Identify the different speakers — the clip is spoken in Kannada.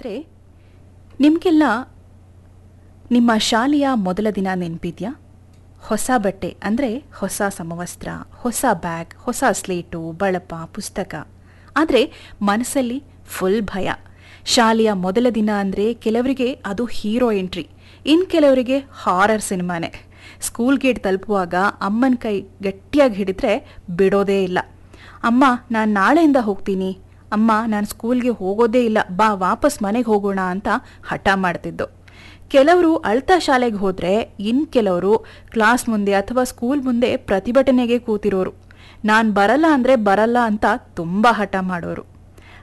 Speaker 1: ಆದರೆ ನಿಮಗೆಲ್ಲ ನಿಮ್ಮ ಶಾಲೆಯ ಮೊದಲ ದಿನ ನೆನಪಿದ್ಯಾ ಹೊಸ ಬಟ್ಟೆ ಅಂದರೆ ಹೊಸ ಸಮವಸ್ತ್ರ ಹೊಸ ಬ್ಯಾಗ್ ಹೊಸ ಸ್ಲೇಟು ಬಳಪ ಪುಸ್ತಕ ಆದರೆ ಮನಸ್ಸಲ್ಲಿ ಫುಲ್ ಭಯ ಶಾಲೆಯ ಮೊದಲ ದಿನ ಅಂದರೆ ಕೆಲವರಿಗೆ ಅದು ಹೀರೋ ಎಂಟ್ರಿ ಇನ್ನು ಕೆಲವರಿಗೆ ಹಾರರ್ ಸಿನಿಮಾನೇ ಸ್ಕೂಲ್ ಗೇಟ್ ತಲುಪುವಾಗ ಅಮ್ಮನ ಕೈ ಗಟ್ಟಿಯಾಗಿ ಹಿಡಿದ್ರೆ ಬಿಡೋದೇ ಇಲ್ಲ ಅಮ್ಮ ನಾನು ನಾಳೆಯಿಂದ ಹೋಗ್ತೀನಿ ಅಮ್ಮ ನಾನು ಸ್ಕೂಲ್ಗೆ ಹೋಗೋದೇ ಇಲ್ಲ ಬಾ ವಾಪಸ್ ಮನೆಗೆ ಹೋಗೋಣ ಅಂತ ಹಠ ಮಾಡ್ತಿದ್ದು ಕೆಲವರು ಅಳ್ತಾ ಶಾಲೆಗೆ ಹೋದರೆ ಇನ್ನು ಕೆಲವರು ಕ್ಲಾಸ್ ಮುಂದೆ ಅಥವಾ ಸ್ಕೂಲ್ ಮುಂದೆ ಪ್ರತಿಭಟನೆಗೆ ಕೂತಿರೋರು ನಾನು ಬರಲ್ಲ ಅಂದರೆ ಬರಲ್ಲ ಅಂತ ತುಂಬ ಹಠ ಮಾಡೋರು